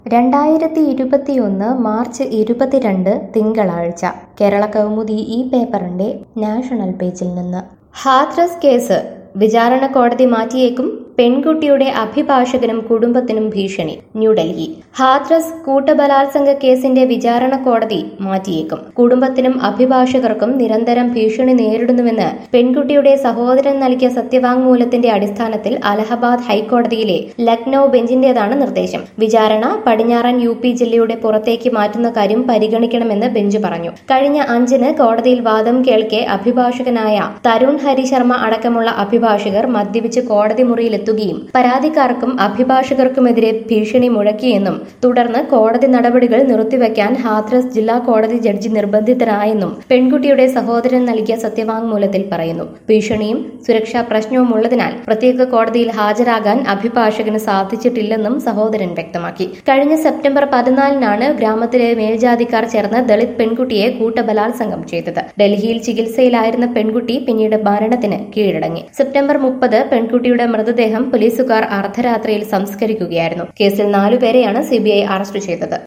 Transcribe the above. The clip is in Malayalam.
രണ്ടായിരത്തി ഇരുപത്തിയൊന്ന് മാർച്ച് ഇരുപത്തിരണ്ട് തിങ്കളാഴ്ച കേരള കൗമുദി ഈ പേപ്പറിന്റെ നാഷണൽ പേജിൽ നിന്ന് ഹാഥ്രസ് കേസ് വിചാരണ കോടതി മാറ്റിയേക്കും പെൺകുട്ടിയുടെ അഭിഭാഷകനും കുടുംബത്തിനും ഭീഷണി ന്യൂഡൽഹി ഹാഥ്രസ് കൂട്ടബലാത്സംഗ കേസിന്റെ വിചാരണ കോടതി മാറ്റിയേക്കും കുടുംബത്തിനും അഭിഭാഷകർക്കും നിരന്തരം ഭീഷണി നേരിടുന്നുവെന്ന് പെൺകുട്ടിയുടെ സഹോദരൻ നൽകിയ സത്യവാങ്മൂലത്തിന്റെ അടിസ്ഥാനത്തിൽ അലഹബാദ് ഹൈക്കോടതിയിലെ ലക്നൌ ബെഞ്ചിന്റേതാണ് നിർദ്ദേശം വിചാരണ പടിഞ്ഞാറൻ യു പി ജില്ലയുടെ പുറത്തേക്ക് മാറ്റുന്ന കാര്യം പരിഗണിക്കണമെന്ന് ബെഞ്ച് പറഞ്ഞു കഴിഞ്ഞ അഞ്ചിന് കോടതിയിൽ വാദം കേൾക്കെ അഭിഭാഷകനായ തരുൺ ഹരിശർമ്മ അടക്കമുള്ള അഭിഭാഷകർ മദ്യപിച്ച് കോടതി മുറിയിലെത്തുകയും പരാതിക്കാർക്കും അഭിഭാഷകർക്കുമെതിരെ ഭീഷണി മുഴക്കിയെന്നും തുടർന്ന് കോടതി നടപടികൾ നിർത്തിവെക്കാൻ ഹാഥ്രസ് ജില്ലാ കോടതി ജഡ്ജി നിർബന്ധിതരായെന്നും പെൺകുട്ടിയുടെ സഹോദരൻ നൽകിയ സത്യവാങ്മൂലത്തിൽ പറയുന്നു ഭീഷണിയും സുരക്ഷാ പ്രശ്നവും ഉള്ളതിനാൽ പ്രത്യേക കോടതിയിൽ ഹാജരാകാൻ അഭിഭാഷകന് സാധിച്ചിട്ടില്ലെന്നും സഹോദരൻ വ്യക്തമാക്കി കഴിഞ്ഞ സെപ്റ്റംബർ പതിനാലിനാണ് ഗ്രാമത്തിലെ മേൽജാതിക്കാർ ചേർന്ന് ദളിത് പെൺകുട്ടിയെ കൂട്ടബലാത്സംഗം ചെയ്തത് ഡൽഹിയിൽ ചികിത്സയിലായിരുന്ന പെൺകുട്ടി പിന്നീട് മരണത്തിന് കീഴടങ്ങി സെപ്റ്റംബർ മുപ്പത് പെൺകുട്ടിയുടെ മൃതദേഹം പോലീസുകാർ അർദ്ധരാത്രിയിൽ സംസ്കരിക്കുകയായിരുന്നു കേസിൽ നാലുപേരെയാണ് സിബിഐ അറസ്റ്റ് ചെയ്തത്